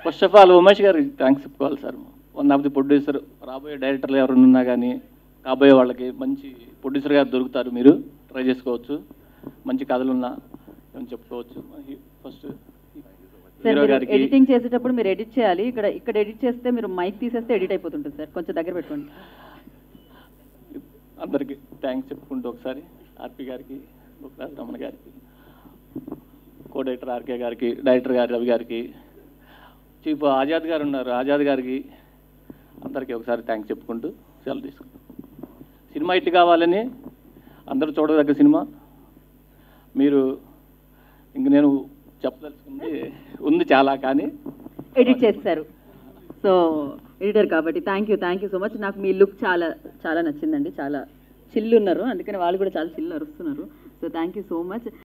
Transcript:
first of all Umesh గారికి thanks చెప్పుకోవాలి sir one of the producer రాబోయే డైరెక్టర్లు ఎవరైనా ఉన్నా కానీ కాబోయే వాళ్ళకి మంచి ప్రొడ్యూసర్ గారు దొరుకుతారు మీరు ట్రై చేసుకోవచ్చు మంచి కథలు ఉన్నా ఏమని చెప్పుకోవచ్చు ఫస్ట్ సార్ హీరో మీరు గారికి ఎడిటింగ్ చేసేటప్పుడు మీరు ఎడిట్ చేయాలి ఇక్కడ ఇక్కడ ఎడిట్ చేస్తే మీరు మైక్ తీసేస్తే ఎడిట్ అయిపోతుంటుంది సార్ కొంచెం దగ్గర పెట్టుకోండి అందరికి థ్యాంక్స్ చెప్పుకుంటూ ఒకసారి ఆర్పి గారికి బుక్రాజ్ రమణ గారికి కో డైరెక్టర్ ఆర్కే గారికి డైరెక్టర్ గారి రవి గారికి చీఫ్ ఆజాద్ గారు ఉన్నారు ఆజాద్ గారికి అందరికీ ఒకసారి థ్యాంక్స్ చెప్పుకుంటూ సెలవు తీసుకుంటాం సినిమా ఇట్టి కావాలని అందరూ చూడదగ్గ సినిమా మీరు ఇంక నేను చెప్పదలుచుకుంది ఉంది చాలా కానీ ఎడిట్ చేస్తారు సో ఎడిటర్ కాబట్టి thank you thank you so much నాకు మీ లుక్ చాలా చాలా నచ్చిందండి చాలా చిల్లు ఉన్నారు అందుకని వాళ్ళు కూడా చాలా చిల్లు అరుస్తున్నారు so thank you so much